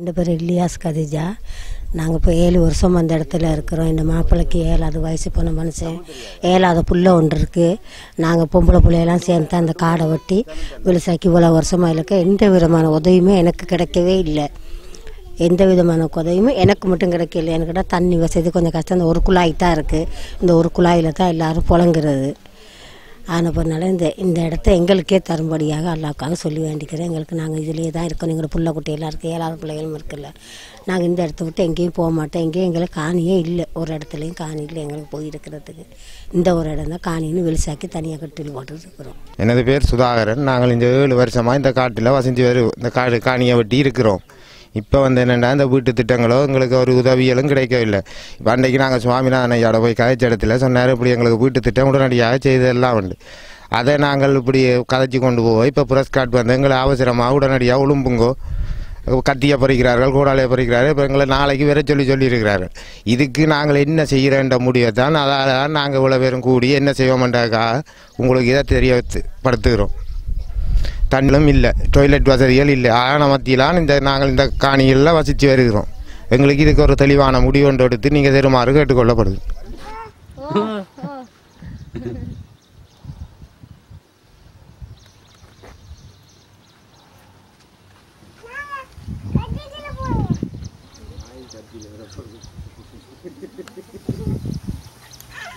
என் பேர் இல்லியாஸ் கதிஜா நாங்கள் இப்போ ஏழு வருஷம் அந்த இடத்துல இருக்கிறோம் இந்த மாப்பிள்ளைக்கு ஏழாவது வயசு போன மனுஷன் ஏழாவது புள்ள ஒன்று இருக்குது நாங்கள் பொம்பளை பிள்ளையெல்லாம் சேர்ந்து அந்த காடை வெட்டி விவசாயிக்கு இவ்வளோ வருஷமாக இருக்க எந்த விதமான உதவியுமே எனக்கு கிடைக்கவே இல்லை எந்த விதமான உதவியுமே எனக்கு மட்டும் கிடைக்கல எனக்கிட்ட தண்ணி வசதி கொஞ்சம் கஷ்டம் இந்த ஒரு குழாய் தான் இருக்குது இந்த ஒரு குழாயில் தான் எல்லோரும் புழங்குறது ஆன பண்ணால இந்த இந்த இடத்த எங்களுக்கே தரும்படியாக அல்லாவுக்காக சொல்லி வேண்டிக்கிறேன் எங்களுக்கு நாங்கள் இதிலேயே தான் இருக்கோம் எங்களோட புள்ள குட்டியெல்லாம் இருக்குது ஏழாவது பிள்ளைகளும் இருக்குல்ல நாங்கள் இந்த இடத்த விட்டு எங்கேயும் போக மாட்டோம் எங்கேயும் எங்களுக்கு காணியே இல்லை ஒரு இடத்துலையும் காணி இல்லை எங்களுக்கு போயிருக்கிறதுக்கு இந்த ஒரு இடம் தான் காணின்னு வெளிசாக்கி தனியாக கட்டில் போட்டுட்டு இருக்கிறோம் எனது பேர் சுதாகரன் நாங்கள் இந்த ஏழு வருஷமாக இந்த காட்டில் வசிஞ்சு வரு இந்த காடு காணியை வெட்டி இருக்கிறோம் இப்போ வந்து என்னென்னா இந்த வீட்டு திட்டங்களோ எங்களுக்கு ஒரு உதவிகளும் கிடைக்கவில்லை இப்போ அன்றைக்கு நாங்கள் சுவாமிநாதன் ஐயாவோட போய் கதைச்ச இடத்துல சொன்னார் இப்படி எங்களுக்கு வீட்டு திட்டம் உடனடியாக செய்ததெல்லாம் உண்டு அதை நாங்கள் இப்படி கதைச்சி கொண்டு போவோம் இப்போ புரஸ்கார்ட் வந்து எங்களை அவசரமாக உடனடியாக உளும்புங்கோ கத்தியை பறிக்கிறார்கள் கூடாலையை பறிக்கிறார்கள் இப்போ எங்களை நாளைக்கு வர சொல்லி சொல்லியிருக்கிறார்கள் இதுக்கு நாங்கள் என்ன செய்கிறேன்ற முடிவை தான் அதால் தான் நாங்கள் இவ்வளோ பேரும் கூடி என்ன செய்வோம்ன்றதுக்காக உங்களுக்கு இதை தெரியப்படுத்துகிறோம் தண்ணிலும் இல்லை டொய்லெட் வசதிகள் இல்லை ஆன மத்தியிலான இந்த நாங்கள் இந்த காணிகளில் வசித்து வருகிறோம் எங்களுக்கு இதுக்கு ஒரு தெளிவான முடிவு ஒன்று எடுத்து நீங்கள் தருமாறு கேட்டுக்கொள்ளப்படுது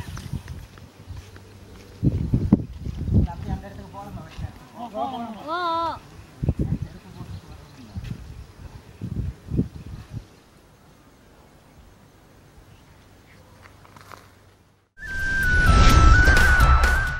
ஓ